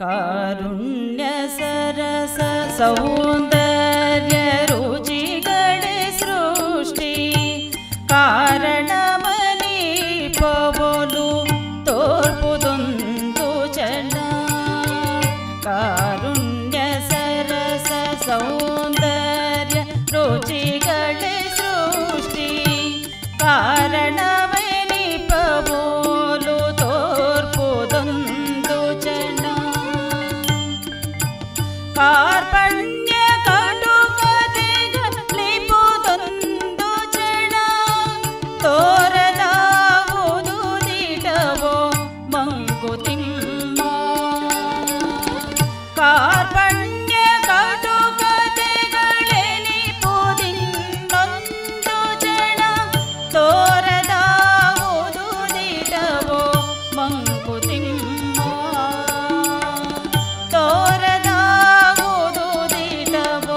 ಕಾರುಣ್ಯ ಸರಸ ಸೌಂದರ್ಯ ರುಚಿಗಳೇ ಸೃಷ್ಟಿ ಕಾರಣಮನಿ ಪವಲು ತೋರ್ಪುದೊಂದು ಚಲ ಕಾರುಣ್ಯ ಸರಸ ಸೌಂದರ್ಯ ರುಚಿಗಳೇ ಸೃಷ್ಟಿ ಕಾರಣಮನಿ ಪವಲು ತೋರ್ಪುದೊಂದು ಚಲ ಕಾರ್ಪಣ್ಯ ಕಟುಕತೆಗಳಿಪುದೊಂದು ಚಣ ತೋರದಾವುದು ದಿಟವೋ ಮಂಕುತಿಮ್ಮ ಕಾರ್ಪಣ್ಯ ಕಟುಕತೆಗಳಿಪುದಿನ್ನೊಂದು ಚಣ ತೋರದಾವುದು ದಿಟವೋ ಮಂಕುತಿಮ್ಮ ತೋರದಾವುದು ದಿಟವೋ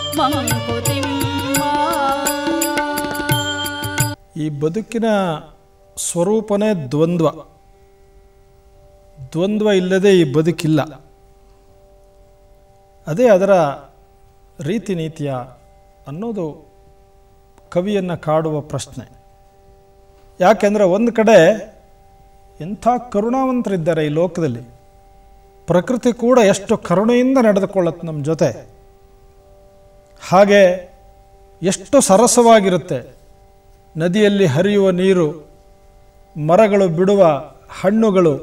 ಮಂಕುತಿಮ್ಮ ಈ ಬದುಕಿನ ಸ್ವರೂಪನೇ ದ್ವಂದ್ವ ದ್ವಂದ್ವ ಇಲ್ಲದೆ ಈ ಬದುಕಿಲ್ಲ ಅದೇ ಅದರ ರೀತಿ ನೀತಿಯ ಅನ್ನೋದು ಕವಿಯನ್ನು ಕಾಡುವ ಪ್ರಶ್ನೆ ಯಾಕೆಂದರೆ ಒಂದು ಕಡೆ ಎಂಥ ಕರುಣಾವಂತರಿದ್ದಾರೆ ಈ ಲೋಕದಲ್ಲಿ ಪ್ರಕೃತಿ ಕೂಡ ಎಷ್ಟು ಕರುಣೆಯಿಂದ ನಡೆದುಕೊಳ್ಳುತ್ತೆ ನಮ್ಮ ಜೊತೆ ಹಾಗೆ ಎಷ್ಟು ಸರಸವಾಗಿರುತ್ತೆ ನದಿಯಲ್ಲಿ ಹರಿಯುವ ನೀರು ಮರಗಳು ಬಿಡುವ ಹಣ್ಣುಗಳು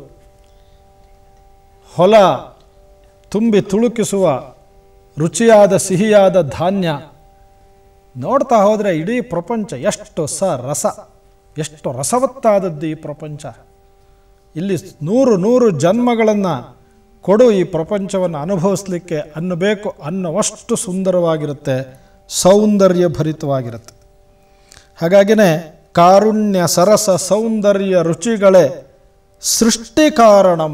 ಹೊಲ ತುಂಬಿ ತುಳುಕಿಸುವ ರುಚಿಯಾದ ಸಿಹಿಯಾದ ಧಾನ್ಯ ನೋಡ್ತಾ ಹೋದರೆ ಇಡೀ ಪ್ರಪಂಚ ಎಷ್ಟು ಸ ರಸ ಎಷ್ಟು ರಸವತ್ತಾದದ್ದು ಈ ಪ್ರಪಂಚ ಇಲ್ಲಿ ನೂರು ನೂರು ಜನ್ಮಗಳನ್ನು ಕೊಡು ಈ ಪ್ರಪಂಚವನ್ನು ಅನುಭವಿಸ್ಲಿಕ್ಕೆ ಅನ್ನಬೇಕು ಅನ್ನುವಷ್ಟು ಸುಂದರವಾಗಿರುತ್ತೆ ಸೌಂದರ್ಯ ಭರಿತವಾಗಿರುತ್ತೆ ಹಾಗಾಗಿನೇ ಕಾರುಣ್ಯ ಸರಸ ಸೌಂದರ್ಯ ರುಚಿಗಳೇ ಸೃಷ್ಟಿ ಕಾರಣಂ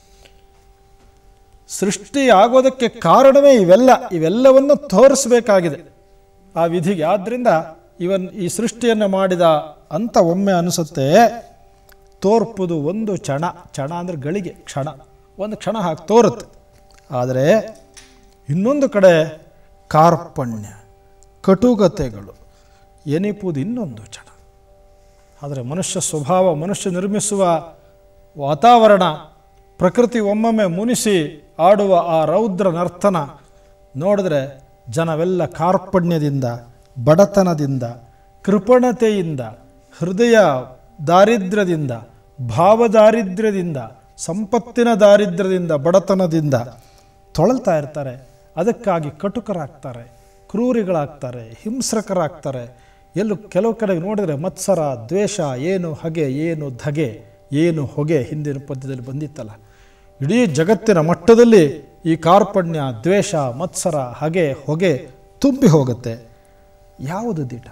ಸೃಷ್ಟಿ ಆಗೋದಕ್ಕೆ ಕಾರಣವೇ ಇವೆಲ್ಲ ಇವೆಲ್ಲವನ್ನು ತೋರಿಸಬೇಕಾಗಿದೆ ಆ ವಿಧಿಗೆ ಆದ್ದರಿಂದ ಇವನ್ ಈ ಸೃಷ್ಟಿಯನ್ನು ಮಾಡಿದ ಅಂತ ಒಮ್ಮೆ ಅನಿಸುತ್ತೆ ತೋರ್ಪುದು ಒಂದು ಕ್ಷಣ ಕ್ಷಣ ಅಂದರೆ ಗಳಿಗೆ ಕ್ಷಣ ಒಂದು ಕ್ಷಣ ಹಾಕಿ ತೋರುತ್ತೆ ಆದರೆ ಇನ್ನೊಂದು ಕಡೆ ಕಾರ್ಪಣ್ಯ ಕಟುಕತೆಗಳು ಎನಿಪುದು ಇನ್ನೊಂದು ಕ್ಷಣ ಆದರೆ ಮನುಷ್ಯ ಸ್ವಭಾವ ಮನುಷ್ಯ ನಿರ್ಮಿಸುವ ವಾತಾವರಣ ಪ್ರಕೃತಿ ಒಮ್ಮೊಮ್ಮೆ ಮುನಿಸಿ ಆಡುವ ಆ ರೌದ್ರ ನರ್ತನ ನೋಡಿದ್ರೆ ಜನವೆಲ್ಲ ಕಾರ್ಪಣ್ಯದಿಂದ ಬಡತನದಿಂದ ಕೃಪಣತೆಯಿಂದ ಹೃದಯ ದಾರಿದ್ರ್ಯದಿಂದ ಭಾವದಾರಿದ್ರ್ಯದಿಂದ ಸಂಪತ್ತಿನ ದಾರಿದ್ರ್ಯದಿಂದ ಬಡತನದಿಂದ ತೊಳಲ್ತಾ ಇರ್ತಾರೆ ಅದಕ್ಕಾಗಿ ಕಟುಕರಾಗ್ತಾರೆ ಕ್ರೂರಿಗಳಾಗ್ತಾರೆ ಹಿಂಸ್ರಕರಾಗ್ತಾರೆ ಎಲ್ಲೂ ಕೆಲವು ಕಡೆ ನೋಡಿದರೆ ಮತ್ಸರ ದ್ವೇಷ ಏನು ಹಗೆ ಏನು ಧಗೆ ಏನು ಹೊಗೆ ಹಿಂದಿನ ಪದ್ಯದಲ್ಲಿ ಬಂದಿತ್ತಲ್ಲ ಇಡೀ ಜಗತ್ತಿನ ಮಟ್ಟದಲ್ಲಿ ಈ ಕಾರ್ಪಣ್ಯ ದ್ವೇಷ ಮತ್ಸರ ಹಗೆ ಹೊಗೆ ತುಂಬಿ ಹೋಗುತ್ತೆ ಯಾವುದು ದಿಟ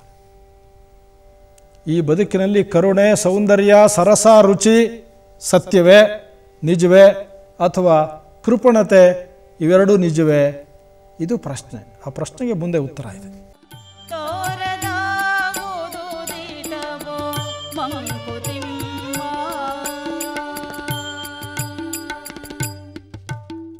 ಈ ಬದುಕಿನಲ್ಲಿ ಕರುಣೆ ಸೌಂದರ್ಯ ಸರಸ ರುಚಿ ಸತ್ಯವೇ ನಿಜವೇ ಅಥವಾ ಕೃಪಣತೆ ಇವೆರಡೂ ನಿಜವೇ ಇದು ಪ್ರಶ್ನೆ ಆ ಪ್ರಶ್ನೆಗೆ ಮುಂದೆ ಉತ್ತರ ಇದೆ